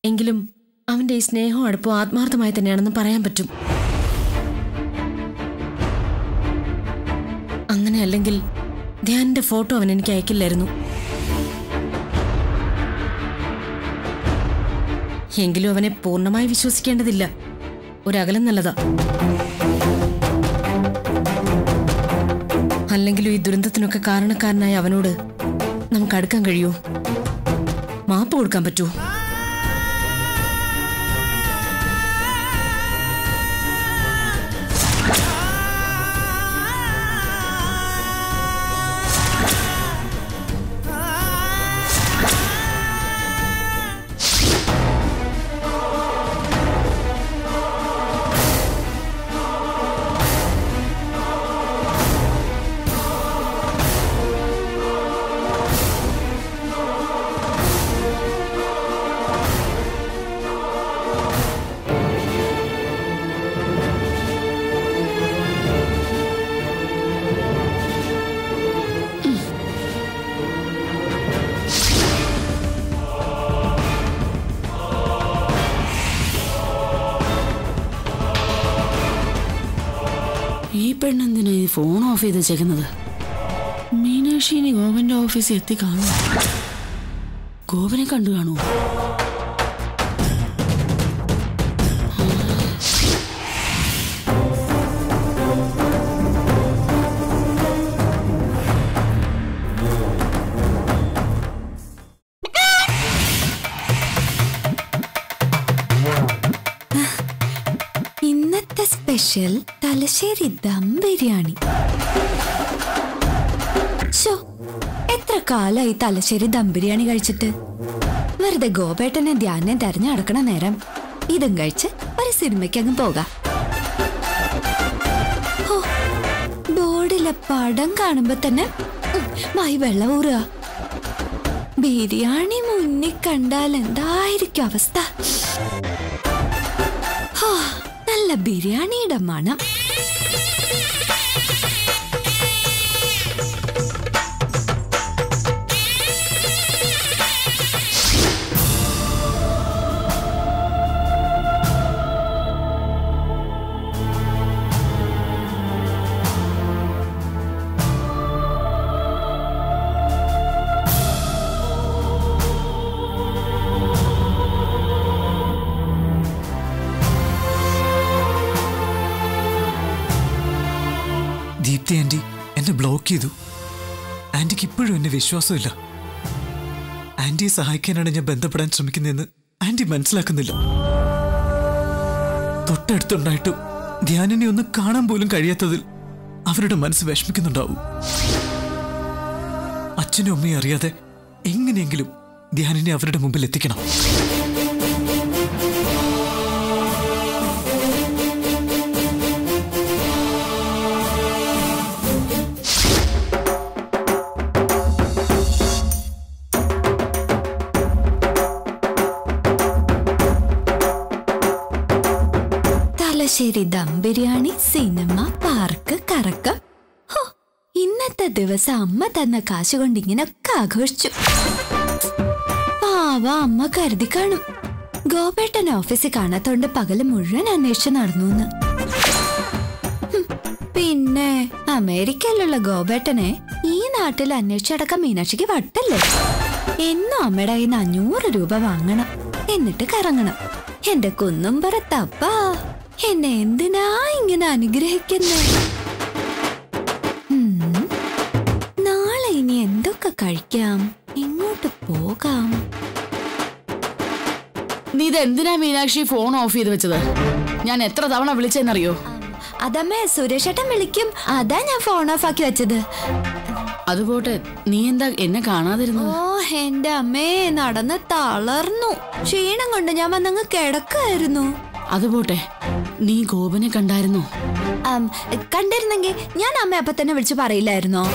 എങ്കിലും അവന്റെ ഈ സ്നേഹവും അടുപ്പവും ആത്മാർത്ഥമായി തന്നെയാണെന്ന് പറയാൻ പറ്റും അങ്ങനെ അല്ലെങ്കിൽ ധ്യാനിന്റെ ഫോട്ടോ അവൻ എനിക്ക് അയക്കില്ലായിരുന്നു എങ്കിലും അവനെ പൂർണ്ണമായി വിശ്വസിക്കേണ്ടതില്ല ഒരകലം നല്ലതാ അല്ലെങ്കിലും ഈ ദുരന്തത്തിനൊക്കെ കാരണക്കാരനായ അവനോട് നമുക്ക് അടുക്കാൻ കഴിയുമോ മാപ്പ് കൊടുക്കാൻ പറ്റുമോ ഈ പെണ്ണെന്തിനാ ഈ ഫോൺ ഓഫ് ചെയ്ത് വെച്ചേക്കുന്നത് മീനാക്ഷി ഇനി ഗോപന്റെ ഓഫീസിൽ എത്തി കാണും ഗോപനെ കണ്ടു കാണുമോ ഇന്നത്തെ സ്പെഷ്യൽ തലശ്ശേരി ദം ബിരിയാണി ശോ, എത്ര കാലായി തലശ്ശേരി ദം ബിരിയാണി കഴിച്ചിട്ട് വെറുതെ ഗോപേട്ടനെ ധ്യാനം തെരഞ്ഞു നടക്കണ നേരം ഇതും കഴിച്ച് ഒരു സിനിമയ്ക്ക് അങ്ങ് പോകാം ഹോ, ബോർഡിലെ പടം കാണുമ്പോ തന്നെ ഉം, വായി വെള്ളം ഊറുക ബിരിയാണി മുന്നിൽ കണ്ടാൽ എന്തായിരിക്കും അവസ്ഥ ഹോ, നല്ല ബിരിയാണിയുടെ മണം ദീപ്തി ആന്റി എന്നെ ബ്ലോക്ക് ചെയ്തു ആന്റിക്ക് ഇപ്പോഴും എന്നെ വിശ്വാസമില്ല ആന്റിയെ സഹായിക്കാനാണ് ഞാൻ ബന്ധപ്പെടാൻ ശ്രമിക്കുന്നതെന്ന് ആന്റി മനസ്സിലാക്കുന്നില്ല തൊട്ടടുത്തുണ്ടായിട്ടും ധ്യാനിനെ ഒന്ന് കാണാൻ പോലും കഴിയാത്തതിൽ അവരുടെ മനസ്സ് വിഷമിക്കുന്നുണ്ടാവും അച്ഛനും അമ്മയും അറിയാതെ എങ്ങനെയെങ്കിലും ധ്യാനിനെ അവരുടെ മുമ്പിൽ എത്തിക്കണം തലശ്ശേരി ദം ബിരിയാണി സിനിമ പാർക്ക് കറക്കം ഹോ, ഇന്നത്തെ ദിവസം അമ്മ തന്ന കാശ് കൊണ്ട് ഇങ്ങനൊക്കെ ആഘോഷിച്ചു പാവ അമ്മ കരുതി കാണും ഗോപേട്ടൻ ഓഫീസിൽ കാണാത്തോണ്ട് പകല് മുഴുവൻ അന്വേഷിച്ച് നടന്നു എന്ന്. ഹും, പിന്നെ അമേരിക്കയിലുള്ള ഗോപേട്ടനെ ഈ നാട്ടിൽ അന്വേഷിച്ചടക്കം മീനാക്ഷിക്ക് വട്ടല്ലേ എന്നും അമ്മയുടെ കയ്യിൽ നിന്ന് അഞ്ഞൂറ് രൂപ വാങ്ങണം എന്നിട്ട് കറങ്ങണം എന്റെ കുന്നുംപുറത്തപ്പാ എന്നെ എന്തിനാ ഇങ്ങനെ അനുഗ്രഹിക്കുന്നേ ഉം, നാളെ ഇനി എന്തൊക്കെ കഴിക്കാം എങ്ങോട്ട് പോകാം നീ ഇത് എന്തിനാ മീനാക്ഷി ഫോൺ ഓഫ് ചെയ്ത് വെച്ചത് ഞാൻ എത്ര തവണ വിളിച്ചെന്നറിയോ അതമ്മേ സുരേഷേട്ടൻ വിളിക്കും അതാ ഞാൻ ഫോൺ ഓഫ് ആക്കി വെച്ചത് അതുപോട്ടെ നീ എന്താ എന്നെ കാണാതിരുന്നത് ഓ എന്റെ അമ്മേ നടന്ന് തളർന്നു ക്ഷീണം കൊണ്ട് ഞാൻ വന്നങ്ങ് കിടക്കായിരുന്നു അതുപോട്ടെ നീ ഗോപനെ കണ്ടായിരുന്നോ ആം, കണ്ടിരുന്നെങ്കിൽ ഞാൻ അമ്മ അപ്പൊ തന്നെ വിളിച്ചു പറയില്ലായിരുന്നോ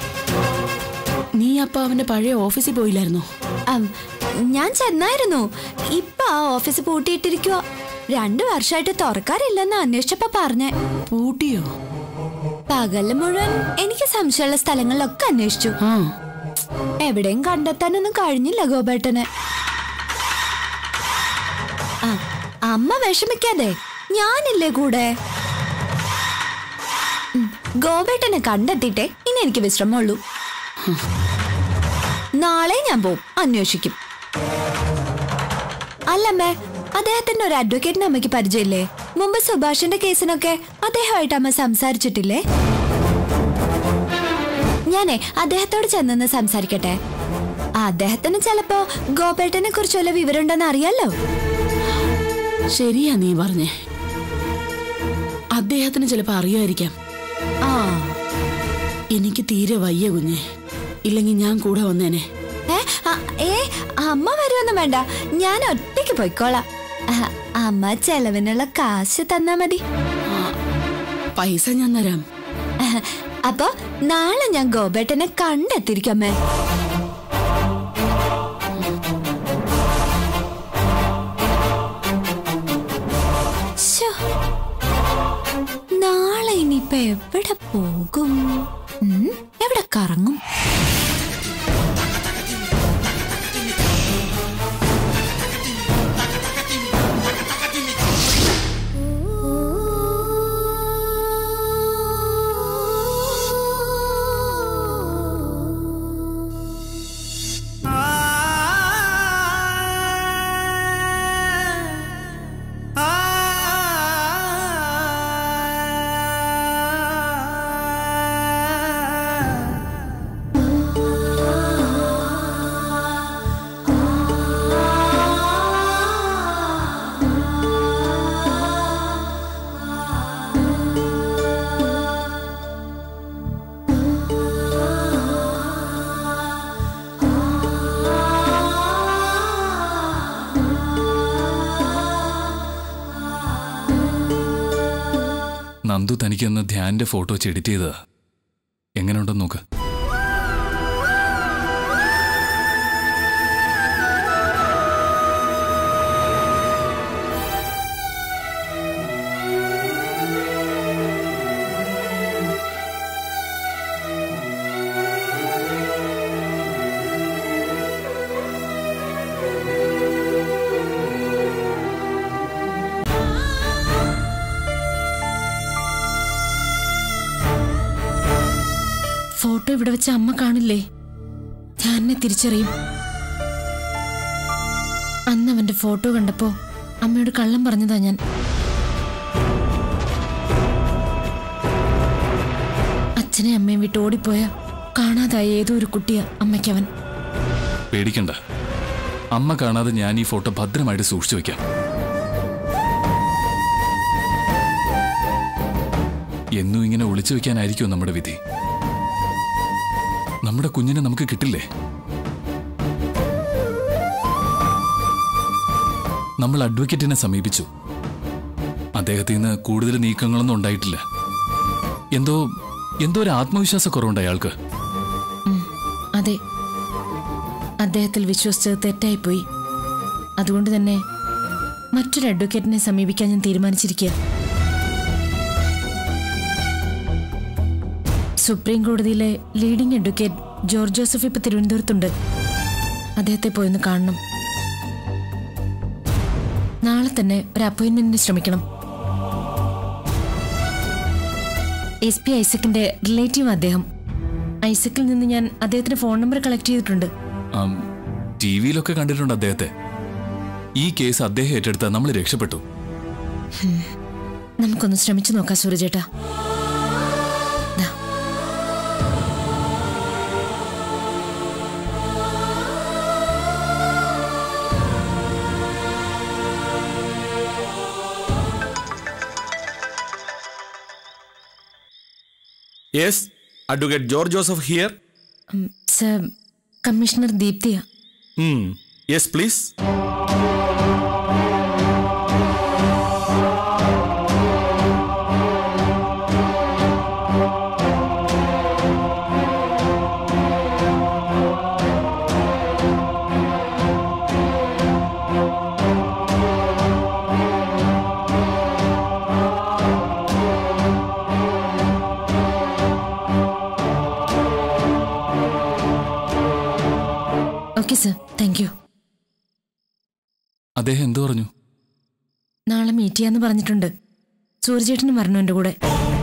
നീ അപ്പ അവന്റെ പഴയ ഓഫീസിൽ പോയില്ലായിരുന്നോ ആം, ഞാൻ ചെന്നായിരുന്നു ഇപ്പൊ ആ ഓഫീസ് പൂട്ടിയിട്ടിരിക്കുവോ രണ്ടു വർഷമായിട്ട് തുറക്കാറില്ലെന്ന് അന്വേഷിച്ചപ്പോ പറഞ്ഞേ പൂട്ടിയോ പകല് മുഴുവൻ എനിക്ക് സംശയമുള്ള സ്ഥലങ്ങളിലൊക്കെ അന്വേഷിച്ചു ആ എവിടെയും കണ്ടെത്താനൊന്നും കഴിഞ്ഞില്ല ഗോപേട്ടന് ആ, അമ്മ വിഷമിക്കാതെ ഞാനില്ലേ കൂടെ ഉം, ഗോപേട്ടനെ കണ്ടെത്തിയിട്ടേ ഇനി എനിക്ക് വിശ്രമമുള്ളൂ നാളെ ഞാൻ പോവും അന്വേഷിക്കും അല്ലമ്മേ അദ്ദേഹത്തിന്റെ ഒരു അഡ്വക്കേറ്റിന് അമ്മയ്ക്ക് പരിചയമില്ലേ മുമ്പ് സുഭാഷിന്റെ കേസിനൊക്കെ അദ്ദേഹമായിട്ട് അമ്മ സംസാരിച്ചിട്ടില്ലേ ഞാനേ അദ്ദേഹത്തോട് ചെന്നൊന്ന് സംസാരിക്കട്ടെ അദ്ദേഹത്തിന് ചിലപ്പോ ഗോപേട്ടനെ കുറിച്ച് വല്ല വിവരമുണ്ടെന്ന് അറിയാലോ ശരിയാ നീ പറഞ്ഞേ അദ്ദേഹത്തിന് ചിലപ്പോ അറിയായിരിക്കാം ആ എനിക്ക് തീരെ വയ്യ കുഞ്ഞെ ഇല്ലെങ്കിൽ ഞാൻ കൂടെ വന്നേനെ ഏ ആ, ഏ അമ്മ വരുമൊന്നും വേണ്ട ഞാൻ ഒറ്റയ്ക്ക് പോയിക്കോളാം ആ, അമ്മ ചെലവിനുള്ള കാശ് തന്നാ മതി പൈസ ഞാൻ തരാം അപ്പൊ നാളെ ഞാൻ ഗോപേട്ടനെ കണ്ടെത്തിരിക്കമ്മേ ശ്ശോ. നാളെ ഇനിയിപ്പൊ എവിടെ പോകും ഉം, എവിടെ കറങ്ങും നന്ദു തനിക്കൊന്ന് ധ്യാന്റെ ഫോട്ടോ വെച്ച് എഡിറ്റ് ചെയ്തതാ എങ്ങനെയുണ്ടെന്ന് നോക്ക് ഫോട്ടോ ഇവിടെ വെച്ച അമ്മ കാണില്ലേ ധ്യാനെ തിരിച്ചറിയും അന്ന് അവന്റെ ഫോട്ടോ കണ്ടപ്പോ അമ്മയോട് കള്ളം പറഞ്ഞതാ ഞാൻ അച്ഛനെ അമ്മയും വിട്ട് ഓടിപ്പോയ കാണാതായ ഏതോ ഒരു കുട്ടിയാ അമ്മയ്ക്കവൻ പേടിക്കണ്ട അമ്മ കാണാതെ ഞാൻ ഈ ഫോട്ടോ ഭദ്രമായിട്ട് സൂക്ഷിച്ചു വെക്കാം എന്നും ഇങ്ങനെ ഒളിച്ചു വെക്കാനായിരിക്കും നമ്മുടെ വിധി നമ്മുടെ കുഞ്ഞിനെ നമുക്ക് കിട്ടില്ലേ നമ്മൾ അഡ്വക്കേറ്റിനെ സമീപിച്ചു അദ്ദേഹത്തിൽ നിന്ന് കൂടുതൽ നീക്കങ്ങളൊന്നും ഉണ്ടായിട്ടില്ല എന്തോ എന്തോ ഒരു ആത്മവിശ്വാസക്കുറവുണ്ട് അയാൾക്ക് അതെ അദ്ദേഹത്തിൽ വിശ്വസിച്ചത് തെറ്റായിപ്പോയി അതുകൊണ്ട് തന്നെ മറ്റൊരു അഡ്വക്കേറ്റിനെ സമീപിക്കാൻ ഞാൻ തീരുമാനിച്ചിരിക്കുക സുപ്രീം കോടതിയിലെ ലീഡിംഗ് അഡ്വക്കേറ്റ് ജോർജ് ജോസഫ് ഇപ്പൊ തിരുവനന്തപുരത്തുണ്ട് അദ്ദേഹത്തെ പോയിന്ന് കാണണം നാളെ തന്നെ ഒരു അപ്പോയിന്റ്മെന്റിന് ശ്രമിക്കണം എസ് പി ഐസക്കിന്റെ റിലേറ്റീവ് അദ്ദേഹം ഐസക്കിൽ നിന്ന് ഞാൻ അദ്ദേഹത്തിന്റെ ഫോൺ നമ്പർ കളക്ട് ചെയ്തിട്ടുണ്ട് ടി വിയിലൊക്കെ കണ്ടിട്ടുണ്ട് അദ്ദേഹത്തെ ഈ കേസ് അദ്ദേഹം ഏറ്റെടുത്ത നമ്മൾ രക്ഷപ്പെട്ടു നമുക്കൊന്ന് ശ്രമിച്ചു നോക്കാം സൂരജേട്ടാ ദാ. Yes advocate George Joseph here um, sir commissioner ദീപ്തിയ yes please okay sir thank you അദ്ദേഹം എന്തു പറഞ്ഞു മീറ്റ് ചെയ്യാന്ന് പറഞ്ഞിട്ടുണ്ട് സൂര്യചേട്ടനും വരണം എൻ്റെ കൂടെ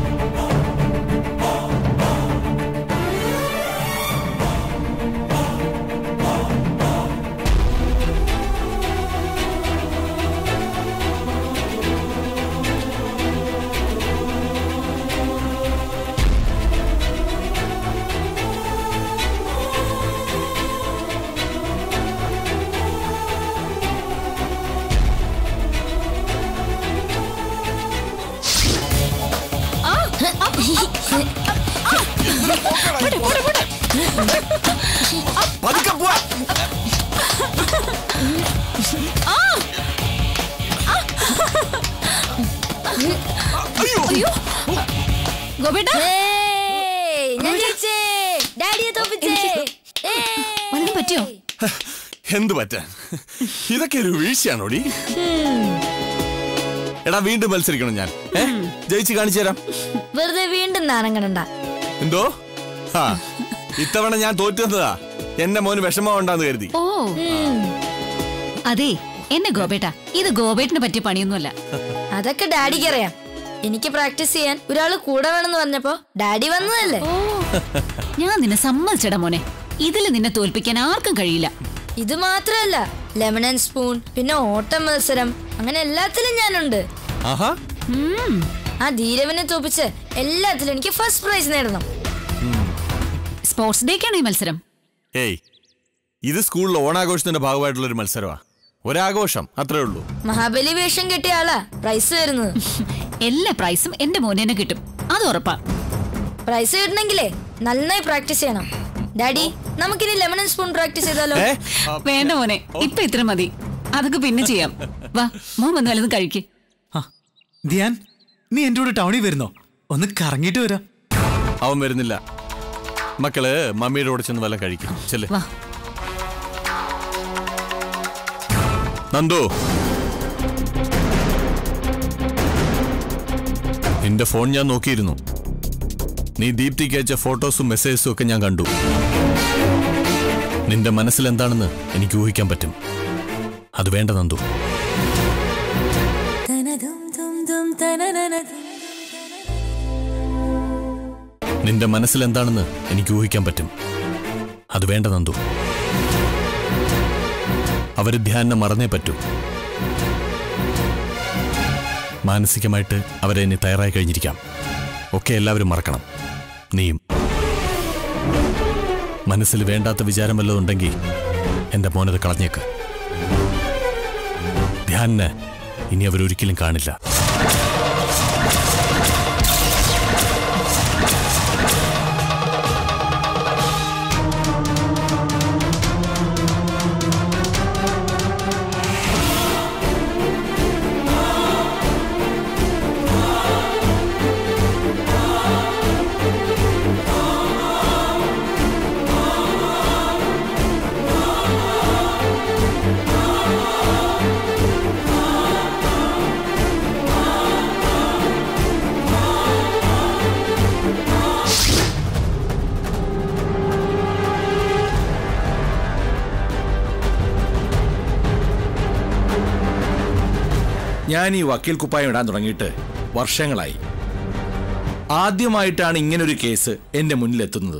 പതുക്കെ പോവാ ഗോപേട്ട വല്ലതും പറ്റിയോ എന്ത് പറ്റാൻ ഇതൊക്കെ ഒരു വീഴ്ചയാണോടി എടാ വീണ്ടും മത്സരിക്കണം ഞാൻ ഏ ജയിച്ച് കാണിച്ചു തരാം വെറുതെ വീണ്ടും നാണങ്ങണണ്ട എന്തോ ആ ഇത്തവണ ഞാൻ തോറ്റു തന്നതാ എന്റെ മോന് വിഷമം ഉണ്ടാന്ന് കരുതി ഓ അതെ എന്നെ ഗോപേട്ട ഇത് ഗോപേട്ടിന് പറ്റിയ പണിയൊന്നുമല്ല അതൊക്കെ ഡാഡിക്ക് അറിയാം എനിക്ക് പ്രാക്ടീസ് ചെയ്യാൻ ഒരാള് കൂടെ വേണമെന്ന് പറഞ്ഞപ്പോ ഡാഡി വന്നതല്ലേ ഞാൻ നിന്നെ സമ്മതിച്ചടാ മോനെ ഇതിൽ നിന്നെ തോൽപ്പിക്കാൻ ആർക്കും കഴിയില്ല ഇത് മാത്രമല്ല ലെമൺ ആൻഡ് സ്പൂൺ പിന്നെ ഓട്ടം മത്സരം അങ്ങനെ എല്ലാത്തിലും ഞാനുണ്ട് ആഹാ ആ ധീരവിനെ തോപ്പിച്ച് എല്ലാത്തിലും എനിക്ക് ഫസ്റ്റ് പ്രൈസ് നേടണം സ്പോർട്സ് ഡേക്കാണ് ഈ മത്സരം ഏയ് ഇത് സ്കൂളിൽ ഓണാഘോഷത്തിന്റെ ഭാഗമായിട്ടുള്ള ഒരു മത്സരമാ ഒരാഘോഷം അത്രേ ഉള്ളൂ മഹാബലി വേഷം കെട്ടിയ ആളാ പ്രൈസ് വരുന്നത് എല്ലാ പ്രൈസും എന്റെ മോനെ തന്നെ കിട്ടും അത് ഉറപ്പാ പ്രൈസ് കിട്ടണമെങ്കിലേ നന്നായി പ്രാക്ടീസ് ചെയ്യണം ഡാഡി നമുക്കിനി ലെമൺ ആൻഡ് സ്പൂൺ പ്രാക്ടീസ് ചെയ്താലോ ഏ വേണ്ട മോനെ ഇപ്പൊ ഇത്ര മതി അതൊക്കെ പിന്നെ ചെയ്യാം വാ മോൻ വന്ന് വല്ലതും കഴിക്ക് ആ ധ്യാൻ നീ എൻ്റെ കൂടെ ടൗണിൽ വരുന്നോ ഒന്ന് കറങ്ങിയിട്ട് വരാം അവൻ വരുന്നില്ല മക്കള് മമ്മിയുടെ കൂടെ ചെന്ന് വല്ലതും കഴിക്കും ചെല്ലേ വാ നന്ദു നിന്റെ ഫോൺ ഞാൻ നോക്കിയിരുന്നു നീ ദീപ്തിക്ക് അയച്ച ഫോട്ടോസും മെസ്സേജസും ഒക്കെ ഞാൻ കണ്ടു നിന്റെ മനസ്സിൽ എന്താണെന്ന് എനിക്ക് ഊഹിക്കാൻ പറ്റും അത് വേണ്ട നന്ദു നിന്റെ മനസ്സിൽ എന്താണെന്ന് എനിക്ക് ഊഹിക്കാൻ പറ്റും അത് വേണ്ട നന്ദു അവര് ധ്യാനം മറന്നേ പറ്റൂ മാനസികമായിട്ട് അവരെ ഇനി തയ്യാറായി കഴിഞ്ഞിരിക്കാം ഒക്കെ എല്ലാവരും മറക്കണം നീയും മനസ്സിൽ വേണ്ടാത്ത വിചാരം വല്ലതും ഉണ്ടെങ്കിൽ എന്റെ മോനത് കളഞ്ഞേക്ക് ധ്യാനിന് ഇനി അവരൊരിക്കലും കാണില്ല ഞാൻ ഈ വക്കീൽ കുപ്പായം ഇടാൻ തുടങ്ങിയിട്ട് വർഷങ്ങളായി ആദ്യമായിട്ടാണ് ഇങ്ങനൊരു കേസ് എന്റെ മുന്നിലെത്തുന്നത്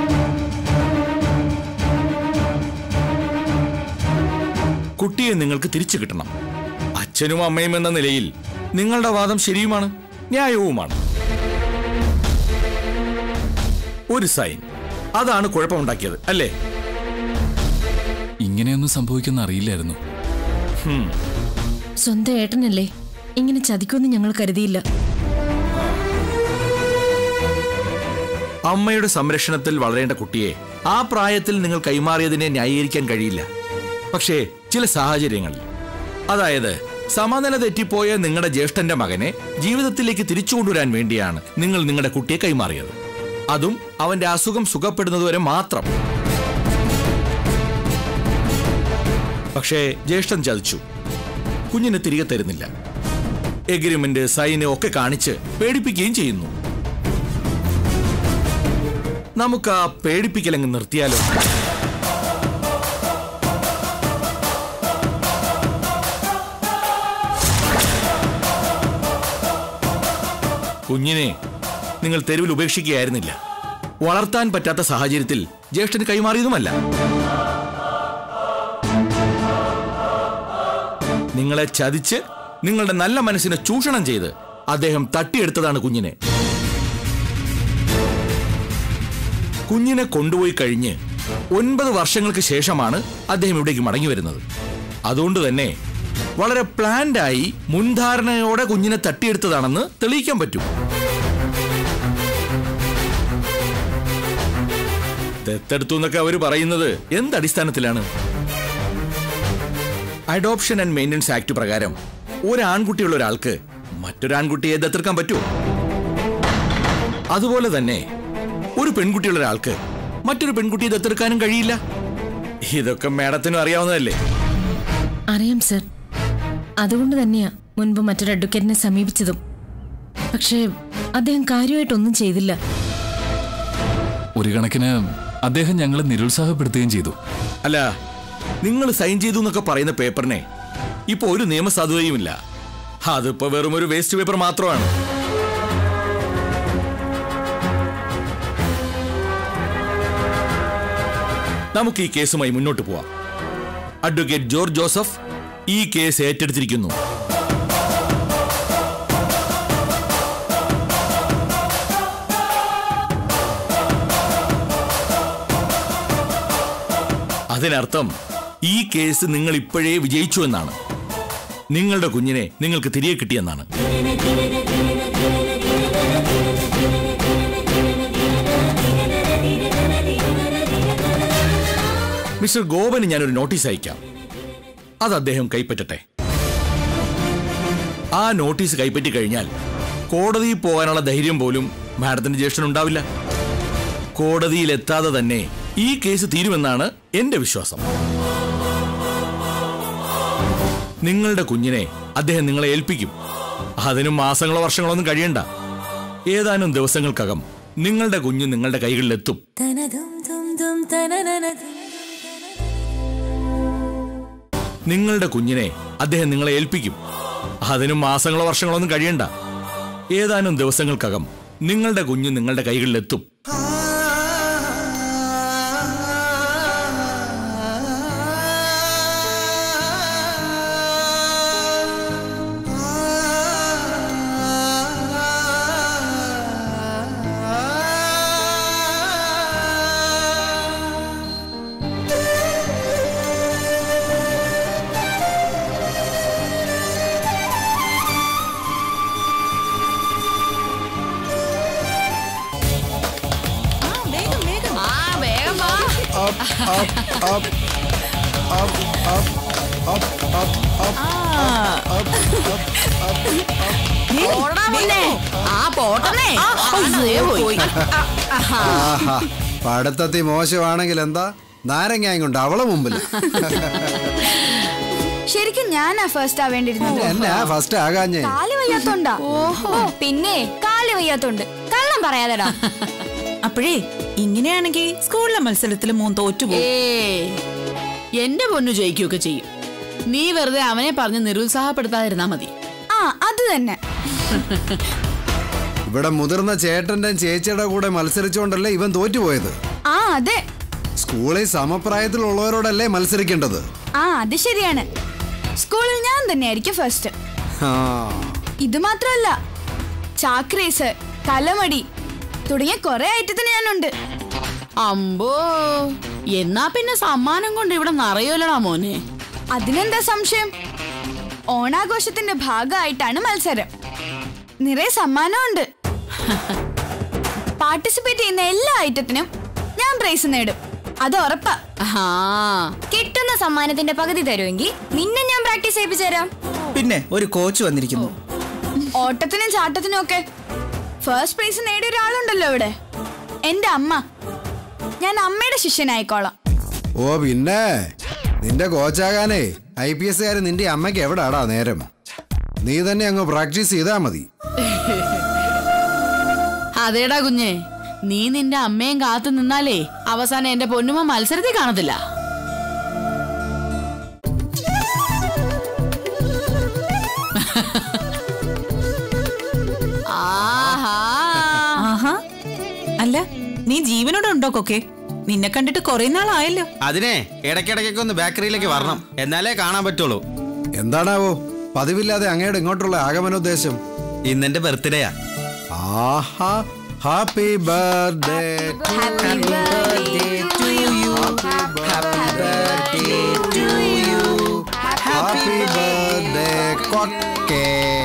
കുട്ടിയെ നിങ്ങൾക്ക് തിരിച്ചു കിട്ടണം അച്ഛനും അമ്മയും എന്ന നിലയിൽ നിങ്ങളുടെ വാദം ശരിയുമാണ് ന്യായവുമാണ് ഒരു സൈൻ അതാണ് കുഴപ്പമുണ്ടാക്കിയത് അല്ലേ ഇങ്ങനെയൊന്നും സംഭവിക്കുന്ന അറിയില്ലായിരുന്നു സ്വന്തം ഏട്ടനല്ലേ ഇങ്ങനെ ചതിക്കുമെന്ന് ഞങ്ങൾ കരുതിയില്ല അമ്മയുടെ സംരക്ഷണത്തിൽ വളരേണ്ട കുട്ടിയെ ആ പ്രായത്തിൽ നിങ്ങൾ കൈമാറിയതിനെ ന്യായീകരിക്കാൻ കഴിയില്ല പക്ഷേ ചില സാഹചര്യങ്ങളിൽ അതായത് സമനില തെറ്റിപ്പോയ നിങ്ങളുടെ ജ്യേഷ്ഠന്റെ മകനെ ജീവിതത്തിലേക്ക് തിരിച്ചു കൊണ്ടുവരാൻ വേണ്ടിയാണ് നിങ്ങൾ നിങ്ങളുടെ കുട്ടിയെ കൈമാറിയത് അതും അവന്റെ അസുഖം സുഖപ്പെടുന്നതുവരെ മാത്രം പക്ഷേ ജ്യേഷ്ഠൻ ചതിച്ചു കുഞ്ഞിനെ തിരികെ തരുന്നില്ല എഗ്രിമെന്റ് സൈന് ഒക്കെ കാണിച്ച് പേടിപ്പിക്കുകയും ചെയ്യുന്നു നമുക്ക് ആ പേടിപ്പിക്കലങ്ങ് നിർത്തിയാലോ കുഞ്ഞിനെ നിങ്ങൾ തെരുവിൽ ഉപേക്ഷിക്കുകയായിരുന്നില്ല വളർത്താൻ പറ്റാത്ത സാഹചര്യത്തിൽ ജ്യേഷ്ഠന് കൈമാറിയതുമല്ല നിങ്ങളെ ചതിച്ച് നിങ്ങളുടെ നല്ല മനസ്സിനെ ചൂഷണം ചെയ്ത് അദ്ദേഹം തട്ടിയെടുത്തതാണ് കുഞ്ഞിനെ കുഞ്ഞിനെ കൊണ്ടുപോയി കഴിഞ്ഞ് ഒൻപത് വർഷങ്ങൾക്ക് ശേഷമാണ് അദ്ദേഹം ഇവിടേക്ക് മടങ്ങി വരുന്നത് അതുകൊണ്ട് തന്നെ വളരെ പ്ലാൻഡായി മുൻധാരണയോടെ കുഞ്ഞിനെ തട്ടിയെടുത്തതാണെന്ന് തെളിയിക്കാൻ പറ്റും ദത്തെടുത്തു എന്നൊക്കെ അവർ പറയുന്നത് എന്ത് അടിസ്ഥാനത്തിലാണ് അഡോപ്ഷൻ ആൻഡ് മെയിൻ്റനൻസ് ആക്ട് പ്രകാരം ഒരു ആൺകുട്ടിയുള്ള ഒരാൾക്ക് മറ്റൊരു ആൺകുട്ടിയെ ദത്തെടുക്കാൻ പറ്റുമോ അതുപോലെ തന്നെ ഒരു പെൺകുട്ടിയുള്ള ഒരാൾക്ക് മറ്റൊരു പെൺകുട്ടിയെ ദത്തെടുക്കാനും കഴിയില്ല ഇതൊക്കെ മാഡത്തിനും അറിയാവുന്നതല്ലേ അറിയാം സർ അതുകൊണ്ട് തന്നെയാ മുൻപ് മറ്റൊരു അഡ്വക്കേറ്റിനെ സമീപിച്ചതും പക്ഷേ അദ്ദേഹം കാര്യമായിട്ടൊന്നും ചെയ്തില്ല ഒരു കണക്കിന് അദ്ദേഹം ഞങ്ങളെ നിരുത്സാഹപ്പെടുത്തുകയും ചെയ്തു അല്ല നിങ്ങൾ സൈൻ ചെയ്തു എന്നൊക്കെ പറയുന്ന പേപ്പറിനെ ഇപ്പൊ ഒരു നിയമസാധുതയുമില്ല അതിപ്പോ വെറും ഒരു വേസ്റ്റ് പേപ്പർ മാത്രമാണ് നമുക്ക് ഈ കേസുമായി മുന്നോട്ട് പോവാം അഡ്വക്കേറ്റ് ജോർജ് ജോസഫ് ഈ കേസ് ഏറ്റെടുത്തിരിക്കുന്നു അതിനർത്ഥം ഈ കേസ് നിങ്ങൾ ഇപ്പോഴേ വിജയിച്ചു എന്നാണ് നിങ്ങളുടെ കുഞ്ഞിനെ നിങ്ങൾക്ക് തിരികെ കിട്ടിയെന്നാണ് മിസ്റ്റർ ഗോപന് ഞാനൊരു നോട്ടീസ് അയക്കാം അത് അദ്ദേഹം കൈപ്പറ്റട്ടെ ആ നോട്ടീസ് കൈപ്പറ്റി കഴിഞ്ഞാൽ കോടതിയിൽ പോകാനുള്ള ധൈര്യം പോലും മാഡത്തിന്റെ ജ്യേഷ്ഠനുണ്ടാവില്ല കോടതിയിൽ എത്താതെ തന്നെ ഈ കേസ് തീരുമെന്നാണ് എന്റെ വിശ്വാസം നിങ്ങളുടെ കുഞ്ഞിനെ അദ്ദേഹം നിങ്ങളെ ഏൽപ്പിക്കും അതിനും മാസങ്ങളോ വർഷങ്ങളോ ഒന്നും കഴിയണ്ട ഏതാനും ദിവസങ്ങൾക്കകം നിങ്ങളുടെ കുഞ്ഞ് നിങ്ങളുടെ കൈകളിലെത്തും നിങ്ങളുടെ കുഞ്ഞിനെ അദ്ദേഹം നിങ്ങളെ ഏൽപ്പിക്കും അതിനും മാസങ്ങളോ വർഷങ്ങളോ ഒന്നും കഴിയണ്ട ഏതാനും ദിവസങ്ങൾക്കകം നിങ്ങളുടെ കുഞ്ഞ് നിങ്ങളുടെ കൈകളിലെത്തും ആ പോട്ടനെ പോയി ആഹാ പഠിത്തത്തിൽ മോശമാണെങ്കിൽ എന്താ നാരങ്ങായും കൊണ്ട് അവളെ മുമ്പിൽ ശരിക്കും ഞാനാ ഫസ്റ്റ് ആവേണ്ടിയിരുന്നത് എന്നാ ഫസ്റ്റ് ആകാഞ്ഞേ കാല് വയ്യാത്തോണ്ടാ ഓഹോ പിന്നെ കാല് വയ്യാത്തോണ്ട് കള്ളം പറയാതെടാ അപ്പോഴേ ഇങ്ങനെയാണെങ്കിൽ സ്കൂളിലെ മത്സരത്തിൽ മൂന്ന് തോറ്റുപോകും ഏ എന്റെ പൊന്നു ജയിക്കുകയൊക്കെ ചെയ്യും നീ വെറുതെ അവനെ പറഞ്ഞ് നിരുത്സാഹപ്പെടുത്താതിരുന്നാ മതി ആ അത് തന്നെ ഇവിടെ മുതിർന്ന ചേട്ടന്റെയും ചേച്ചിയുടെ കൂടെ മത്സരിച്ചുകൊണ്ടല്ലേ ഇവൻ തോറ്റുപോയത് ആ അതെ സ്കൂളിൽ സമപ്രായത്തിലുള്ളവരോടല്ലേ മത്സരിക്കേണ്ടത് ആ അത് ശരിയാണ് സ്കൂളിൽ ഞാൻ തന്നെയായിരിക്കും ഫസ്റ്റ് ആ ഇത് മാത്രമല്ല ചാക്ക് റേസ് കലമടി തുടങ്ങിയ കുറെ ഐറ്റത്തിന് ഞാനുണ്ട് അമ്പോ എന്നാ പിന്നെ സമ്മാനം കൊണ്ട് ഇവിടെ നിറയുമല്ലടാ മോനെ അതിനെന്താ സംശയം ഓണാഘോഷത്തിന്റെ ഭാഗമായിട്ടാണ് മത്സരം നിറയെ സമ്മാനമുണ്ട് പാർട്ടിസിപ്പേറ്റ് ചെയ്യുന്ന എല്ലാ ഐറ്റത്തിനും ഞാൻ പ്രൈസ് നേടും അത് ഉറപ്പാ ആ കിട്ടുന്ന സമ്മാനത്തിന്റെ പകുതി തരുമെങ്കിൽ നിന്നെ ഞാൻ പ്രാക്ടീസ് ചെയ്യിപ്പിച്ചു തരാം പിന്നെ ഒരു കോച്ച് വന്നിരിക്കുന്നു ഓട്ടത്തിനും ചാട്ടത്തിനും ഒക്കെ ഫസ്റ്റ് പ്രൈസ് നേടിയ ഒരാളുണ്ടല്ലോ ഇവിടെ എന്റെ അമ്മ ഞാൻ അമ്മയുടെ ശിഷ്യനായിക്കോളാം ഓ പിന്നെ നിന്റെ കോച്ചാകാനേ ഐ പി എസ്സുകാരൻ നിന്റെ അമ്മയ്ക്ക് എവിടാടാ നേരം നീ തന്നെ അങ്ങ് പ്രാക്ടീസ് ചെയ്താ മതി അതേടാ കുഞ്ഞെ നീ നിന്റെ അമ്മയും കാത്തു നിന്നാലേ അവസാനം എന്റെ പൊന്നുമ മത്സരത്തിൽ കാണത്തില്ല ആഹാ അല്ല നീ ജീവനോടെ ഉണ്ടോ കൊക്കെ നിന്നെ കണ്ടിട്ട് കുറെ നാളായല്ലോ അതിനെ ഇടയ്ക്കിടയ്ക്കൊക്കെ ഒന്ന് ബേക്കറിയിലേക്ക് വരണം എന്നാലേ കാണാൻ പറ്റുള്ളൂ എന്താണാവോ പതിവില്ലാതെ അങ്ങയുടെ ഇങ്ങോട്ടുള്ള ആഗമനോദ്ദേശം ഇന്നെന്റെ ബർത്ത്ഡേയാ ആഹാ ഹാപ്പി ബർത്ത്ഡേ ഹാപ്പി ബർത്ത്ഡേ കൊക്കേ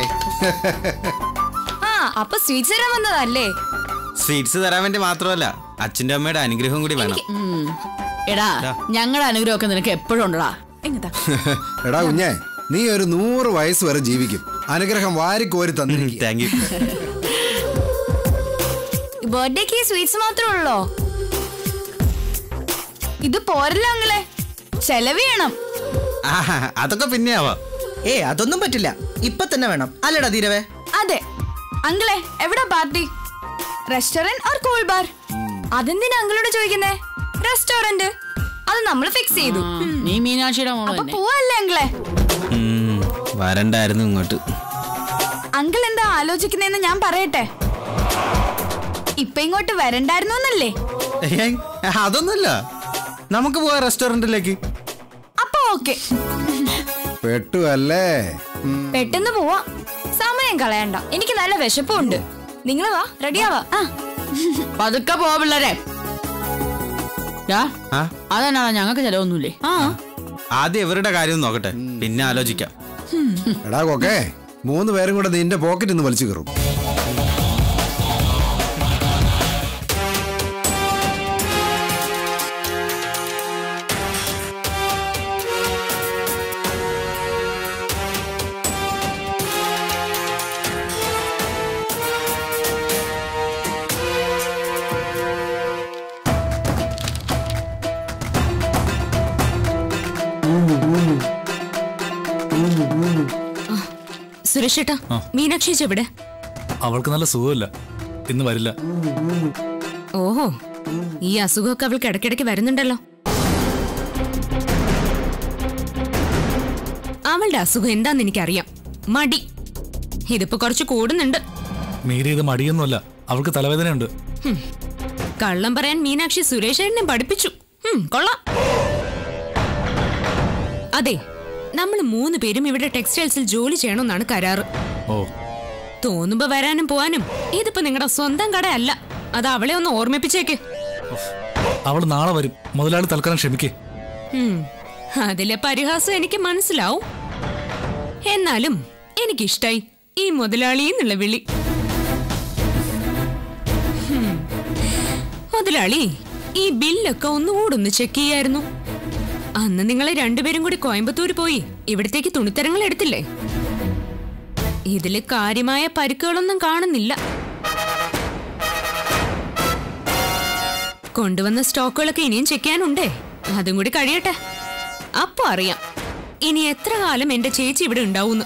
ആ അപ്പൊ സ്വീറ്റ്സ് തരാൻ വന്നതല്ലേ സ്വീറ്റ്സ് തരാൻ വേണ്ടി മാത്രമല്ല അച്ഛന്റെ അമ്മയുടെ അനുഗ്രഹം കൂടി വേണം ഉം. എടാ ഞങ്ങളുടെ അനുഗ്രഹമൊക്കെ നിനക്ക് എപ്പോഴും ഉണ്ടടാ എങ്ങതാ എടാ കുഞ്ഞെ നീ ഒരു നൂറ് വയസ്സ് വരെ ജീവിക്കും അനുഗ്രഹം വാരിക്കോരി തന്നിരിക്കും താങ്ക് യു ബർത്ത്ഡേക്ക് ഈ സ്വീറ്റ്സ് മാത്രമേ ഉള്ളോ ഇത് പോരല്ലോ അങ്ങളെ ചെലവ് ചെയ്യണം അതൊക്കെ പിന്നെ ആവാം ഏ അതൊന്നും പറ്റില്ല ഇപ്പൊ തന്നെ വേണം അല്ലടാ ധീരവേ അതെ അങ്കിളെ എവിടെ party restaurant or cool bar അതെന്തിനാ അങ്കിളോട് ചോദിക്കുന്നേ റെസ്റ്റോറന്റ് അത് നമ്മൾ ഫിക്സ് ചെയ്തു നീ മീനാക്ഷിയുടെ മോള് അപ്പൊ തന്നെ പോവല്ലേ അങ്കിളെ ഉം, വരണ്ടായിരുന്നു ഇങ്ങോട്ട് അങ്കിൾ എന്താ ആലോചിക്കുന്നതെന്ന് ഞാൻ പറയട്ടെ ഇപ്പൊ ഇങ്ങോട്ട് വരണ്ടായിരുന്നു എന്നല്ലേ ഏയ്, അതൊന്നുമില്ല നമുക്ക് പോവാ റെസ്റ്റോറന്റിലേക്ക് അപ്പൊ ഓക്കെ പെട്ടു അല്ലേ ഉം. പെട്ടെന്ന് പോവാ സമയം കളയണ്ട എനിക്ക് നല്ല വിശപ്പുണ്ട് നിങ്ങൾ വാ റെഡിയാവാ ആ പതുക്കെ പോ പിള്ളേരെ യാ, ആ അതെന്നാ ഞങ്ങൾക്ക് ചെലവൊന്നുമില്ലേ ആ ആദ്യം ഇവരുടെ കാര്യം ഒന്ന് നോക്കട്ടെ പിന്നെ ആലോചിക്കാം എടാ കൊക്കേ മൂന്ന് പേരും കൂടെ നിന്റെ പോക്കറ്റിൽ നിന്ന് വലിച്ചു കയറും സുരക്ഷേട്ടാ മീനാക്ഷി ചേച്ചി എവിടെ അവൾക്ക് നല്ല സുഖമില്ല ഇന്ന് വരില്ല ഓഹോ ഈ അസുഖമൊക്കെ അവൾക്ക് ഇടയ്ക്കിടയ്ക്ക് വരുന്നുണ്ടല്ലോ അവളുടെ അസുഖം എന്താന്ന് എനിക്കറിയാം മടി ഇതിപ്പോ കുറച്ച് കൂടുന്നുണ്ട് മീരി ഇത് മടിയൊന്നുമല്ല അവൾക്ക് തലവേദനയുണ്ട് ഹും. കള്ളം പറയാൻ മീനാക്ഷി സുരേഷേട്ടനെ പഠിപ്പിച്ചു ഹും, കൊള്ളാം അതെ നമ്മൾ മൂന്ന് പേരും ഇവിടെ ടെക്സ്റ്റൈൽസിൽ ജോലി ചെയ്യണമെന്നാണ് കരാറ് ഓ തോന്നുമ്പോ വരാനും പോവാനും ഇതിപ്പോ നിങ്ങളുടെ സ്വന്തം കടയല്ല അത് അവളെ ഒന്ന് ഓർമ്മിപ്പിച്ചേക്ക് അവൾ നാളെ വരും മുതലാളി തൽക്കാലം ക്ഷമിക്കേ ഉം. അതിലെ പരിഹാസം എനിക്ക് മനസ്സിലാവും എന്നാലും എനിക്കിഷ്ടായി ഈ മുതലാളി എന്നുള്ള വിളി ഹും. മുതലാളി ഈ ബില്ലൊക്കെ ഒന്നുകൂടെ ഒന്ന് ചെക്ക് ചെയ്യായിരുന്നു അന്ന് നിങ്ങൾ രണ്ടുപേരും കൂടി കോയമ്പത്തൂർ പോയി ഇവിടത്തേക്ക് തുണിത്തരങ്ങൾ എടുത്തില്ലേ ഇതില് കാര്യമായ പരിക്കുകളൊന്നും കാണുന്നില്ല കൊണ്ടുവന്ന സ്റ്റോക്കുകളൊക്കെ ഇനിയും ചെക്ക് ചെയ്യാനുണ്ടേ അതും കൂടി കഴിയട്ടെ അപ്പൊ അറിയാം ഇനി എത്ര കാലം എന്റെ ചേച്ചി ഇവിടെ ഉണ്ടാവൂന്ന്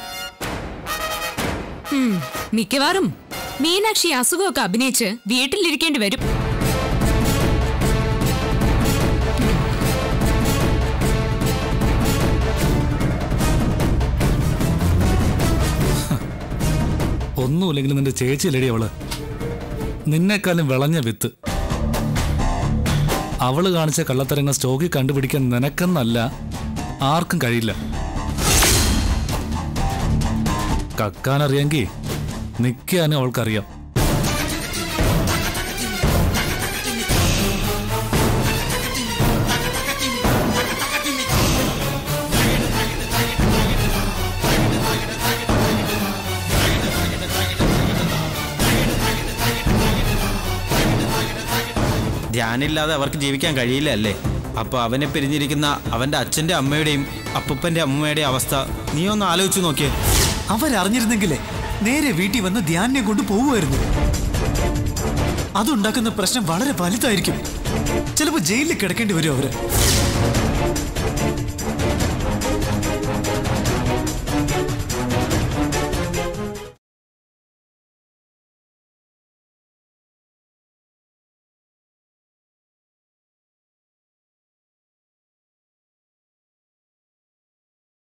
ഉം, മിക്കവാറും മീനാക്ഷി അസുഖമൊക്കെ അഭിനയിച്ച് വീട്ടിലിരിക്കേണ്ടി വരും ഒന്നുമില്ലെങ്കിലും നിന്റെ ചേച്ചിയിലടി അവള് നിന്നെക്കാളും വിളഞ്ഞ വിത്ത് അവള് കാണിച്ച കള്ളത്തരങ്ങൾ സ്റ്റോക്കിൽ കണ്ടുപിടിക്കാൻ നിനക്കെന്നല്ല ആർക്കും കഴിയില്ല കക്കാനറിയാമെങ്കിൽ നിൽക്കാനും അവൾക്കറിയാം ധ്യാനില്ലാതെ അവർക്ക് ജീവിക്കാൻ കഴിയില്ല അല്ലേ അപ്പൊ അവനെ പിരിഞ്ഞിരിക്കുന്ന അവന്റെ അച്ഛന്റെ അമ്മയുടെയും അപ്പൂപ്പന്റെ അമ്മയുടെയും അവസ്ഥ നീ ഒന്ന് ആലോചിച്ചു നോക്കിയേ അവരറിഞ്ഞിരുന്നെങ്കിലേ നേരെ വീട്ടിൽ വന്ന് ധ്യാനിനെ കൊണ്ട് പോവുമായിരുന്നു അതുണ്ടാക്കുന്ന പ്രശ്നം വളരെ വലുതായിരിക്കും ചിലപ്പോ ജയിലിൽ കിടക്കേണ്ടി വരും അവര്